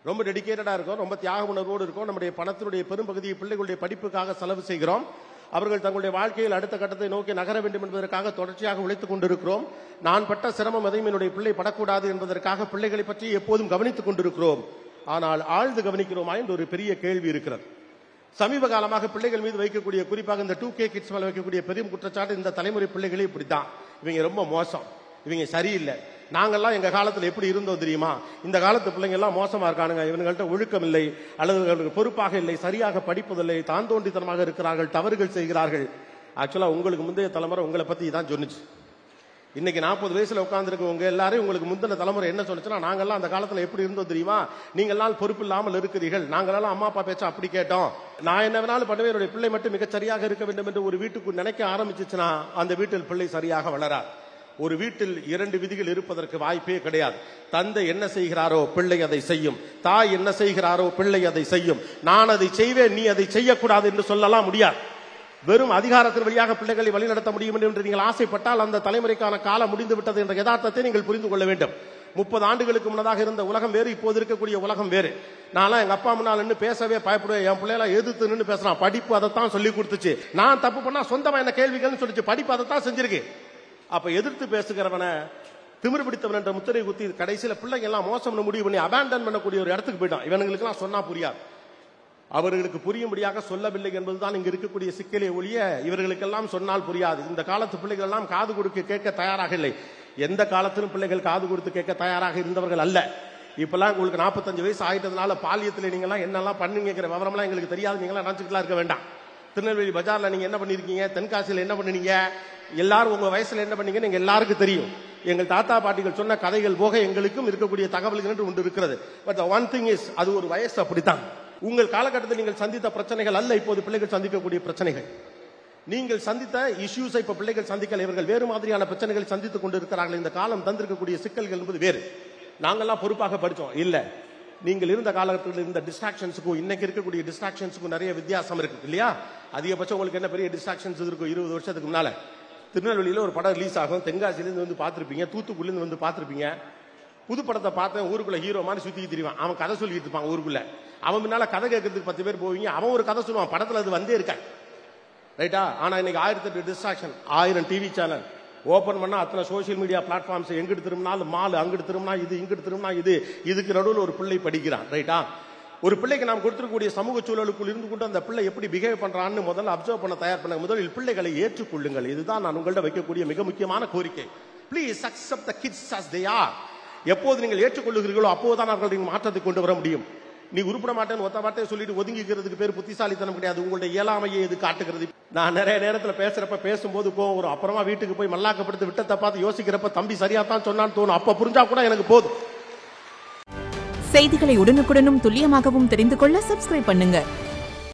ரொம்ப டெடிகேட்டடா இருக்கோம் ரொம்ப தியாக உணர்வோடு இருக்கோம் நம்முடைய பணத்தினுடைய பெரும்பகுதியை பிள்ளைகளுடைய படிப்புக்காக செலவு செய்கிறோம் அவர்கள் தங்களுடைய வாழ்க்கையில் அடுத்த கட்டத்தை நோக்கி நகர வேண்டும் என்பதற்காக தொடர்ச்சியாக உழைத்துக் கொண்டிருக்கிறோம் நான் பட்ட சிரமம் எதையும் என்னுடைய பிள்ளை படக்கூடாது என்பதற்காக பிள்ளைகளை பற்றி எப்போதும் கவனித்துக் கொண்டிருக்கிறோம் ஆனால் ஆழ்ந்து கவனிக்கிறோமா என்று ஒரு பெரிய கேள்வி இருக்கிறது சமீப காலமாக பிள்ளைகள் மீது வைக்கக்கூடிய குறிப்பாக இந்த டூ கே கிட்ஸ் மேல வைக்கக்கூடிய பெரும் குற்றச்சாட்டு இந்த தலைமுறை பிள்ளைகளே இப்படித்தான் இவங்க ரொம்ப மோசம் இவங்க சரியில்லை நாங்கெல்லாம் எங்க காலத்துல எப்படி இருந்தோம் தெரியுமா இந்த காலத்து பிள்ளைங்க எல்லாம் மோசமா இருக்கானுங்க இவங்கள்ட்ட ஒழுக்கம் இல்லை அல்லது இவர்களுக்கு பொறுப்பாக இல்லை சரியாக படிப்பதில்லை தான் தோண்டித்தனமாக இருக்கிறார்கள் தவறுகள் செய்கிறார்கள் ஆக்சுவலா உங்களுக்கு முந்தைய தலைமுறை உங்களை பத்தி தான் சொன்னுச்சு இன்னைக்கு நாற்பது வயசுல உட்கார்ந்துருக்கவங்க எல்லாரும் உங்களுக்கு முந்தின தலைமுறை என்ன சொல்லுச்சுன்னா நாங்கெல்லாம் அந்த காலத்துல எப்படி இருந்தோம் தெரியுமா நீங்கெல்லாம் பொறுப்பு இல்லாமல் இருக்கிறீர்கள் நாங்கெல்லாம் அம்மா அப்பா பேச்ச அப்படி கேட்டோம் நான் என்ன வேணாலும் பண்ணுவேன் என்னுடைய பிள்ளை மட்டும் மிகச் சரியாக இருக்க வேண்டும் என்று ஒரு வீட்டுக்கு நினைக்க ஆரம்பிச்சுச்சுன்னா அந்த வீட்டில் பிள்ளை சரியாக வளராது ஒரு வீட்டில் இரண்டு விதிகள் இருப்பதற்கு வாய்ப்பே கிடையாது தந்தை என்ன செய்கிறாரோ பிள்ளை அதை செய்யும் தாய் என்ன செய்கிறாரோ பிள்ளை அதை செய்யும் நான் அதை செய்வேன் நீ அதை செய்யக்கூடாது என்று சொல்லலாம் முடியாது வெறும் அதிகாரத்தின் வழியாக பிள்ளைகளை வழிநடத்த முடியும் என்று நீங்கள் ஆசைப்பட்டால் அந்த தலைமுறைக்கான காலம் முடிந்து விட்டது என்ற யதார்த்தத்தை நீங்கள் புரிந்து கொள்ள வேண்டும் முப்பது ஆண்டுகளுக்கு முன்னதாக இருந்த உலகம் வேறு இப்போது இருக்கக்கூடிய உலகம் வேறு நான்லாம் எங்க அப்பா முன்னால் நின்று பேசவே பயப்படுவேன் என் பிள்ளைலாம் எதிர்த்து நின்று பேசுறான் படிப்பு அதைத்தான் சொல்லி கொடுத்துச்சு நான் தப்பு பண்ணா சொந்தமா என்ன கேள்விகள்னு சொல்லிச்சு படிப்பு அதைத்தான் செஞ்சிருக்கு அப்ப எதிர்த்து பேசுகிறவனை திமிர் பிடித்தவன் என்ற முத்திரை குத்தி கடைசியில பிள்ளைங்க எல்லாம் மோசம்னு முடிவு பண்ணி அபேண்டன் பண்ணக்கூடிய ஒரு இடத்துக்கு போயிட்டான் இவனுங்களுக்கு எல்லாம் சொன்னா புரியாது அவர்களுக்கு புரியும்படியாக சொல்லவில்லை என்பதுதான் இங்கு இருக்கக்கூடிய சிக்கலே ஒழிய இவர்களுக்கெல்லாம் சொன்னால் புரியாது இந்த காலத்து பிள்ளைகள் எல்லாம் காது கொடுக்க கேட்க தயாராக இல்லை எந்த காலத்திலும் பிள்ளைகள் காது கொடுத்து கேட்க தயாராக இருந்தவர்கள் அல்ல இப்பெல்லாம் உங்களுக்கு நாற்பத்தஞ்சு வயசு ஆயிட்டதுனால பாலியத்தில் நீங்க எல்லாம் என்னெல்லாம் பண்ணுங்கிற விவரம்லாம் எங்களுக்கு தெரியாது நீங்க எல்லாம் நினைச்சுக்கலாம் இருக்க வேண்டாம் திருநெல்வேலி பஜார்ல நீங்க என்ன பண்ணிருக்கீங்க தென்காசியில் என்ன பண்ணுனீங்க எல்லாரும் உங்க வயசுல என்ன பண்ணீங்க நீங்க எல்லாருக்கும் தெரியும் எங்கள் தாத்தா பாட்டிகள் சொன்ன கதைகள் போக எங்களுக்கும் இருக்கக்கூடிய தகவல்கள் என்று ஒன்று இருக்கிறது பட் ஒன் திங் இஸ் அது ஒரு வயசு அப்படித்தான் உங்கள் காலகட்டத்தில் நீங்கள் சந்தித்த பிரச்சனைகள் அல்ல இப்போது பிள்ளைகள் சந்திக்கக்கூடிய பிரச்சனைகள் நீங்கள் சந்தித்த இஷ்யூஸை இப்ப பிள்ளைகள் சந்திக்கல இவர்கள் வேறு மாதிரியான பிரச்சனைகளை சந்தித்துக் கொண்டிருக்கிறார்கள் இந்த காலம் தந்திருக்கக்கூடிய சிக்கல்கள் என்பது வேறு நாங்கெல்லாம் பொறுப்பாக படிச்சோம் இல்ல நீங்கள் இருந்த காலகட்டத்தில் இருந்த டிஸ்ட்ராக்ஷன்ஸுக்கும் இன்னைக்கு இருக்கக்கூடிய டிஸ்ட்ராக்ஷன்ஸுக்கும் நிறைய வித்தியாசம் இருக்கு இல்லையா அதிகபட்சம் உங்களுக்கு என்ன பெரிய டிஸ்ட்ராக்ஷன்ஸ் இருக்கும் இருபது வருஷத்துக்கு முன்னால திருநெல்வேலியில ஒரு படம் ரிலீஸ் ஆகும் தென்காசியிலிருந்து வந்து பார்த்திருப்பீங்க தூத்துக்குடியிலிருந்து வந்து பார்த்திருப்பீங்க புது படத்தை பார்த்தேன் ஊருக்குள்ள ஹீரோ மாதிரி சுத்தி திரிவான் அவன் கதை சொல்லிட்டு இருப்பான் ஊருக்குள்ள அவன் முன்னால கதை கேட்கறதுக்கு பத்து பேர் போவீங்க அவன் ஒரு கதை சொல்லுவான் படத்துல அது வந்தே இருக்க ரைட்டா ஆனா இன்னைக்கு ஆயிரத்தி எட்டு டிஸ்ட்ராக்ஷன் ஆயிரம் டிவி சேனல் ஓபன் பண்ணா அத்தனை சோஷியல் மீடியா பிளாட்ஃபார்ம்ஸ் எங்கிட்டு திரும்பினாலும் மால் அங்கிட்டு திரும்பினா இது இங்கிட்டு திரும்பினா இது இதுக்கு நடுவில் ஒரு பிள்ளை படிக்கிறான் ரைட்டா ஒரு பிள்ளைக்கு நாம் கொடுத்திருக்கக்கூடிய சமூக சூழலுக்குள் இருந்து கொண்டு அந்த பிள்ளை எப்படி பிஹேவ் பண்றான்னு முதல்ல அப்சர்வ் பண்ண தயார் பண்ண முதலில் பிள்ளைகளை ஏற்றுக்கொள்ளுங்கள் இதுதான் நான் உங்கள்ட்ட வைக்கக்கூடிய மிக முக்கியமான கோரிக்கை please accept the kids as they are எப்போது நீங்கள் ஏற்றுக்கொள்ளுகிறீர்களோ அப்போதுதான் அவர்கள் நீங்கள் மாற்றத்தை கொண்டு வர முடியும் நீ உருப்பட மாட்டேன்னு ஒத்த வார்த்தையை சொல்லிட்டு ஒதுங்கிக்கிறதுக்கு பேர் புத்திசாலித்தனம் கிடையாது உங்களுடைய இயலாமையை இது காட்டுகிறது நான் நிறைய நேரத்துல பேசுறப்ப பேசும்போது கோவம் வரும் அப்புறமா வீட்டுக்கு போய் மல்லாக்கப்படுத்து விட்டத்தை பார்த்து யோசிக்கிறப்ப தம்பி சரியா தான் சொன்னான்னு தோணும் அப்ப புரிஞ்சா கூட எனக்கு போதும் செய்திகளை உடனுக்குடனும் துல்லியமாகவும் தெரிந்து கொள்ள சப்ஸ்கிரைப் பண்ணுங்க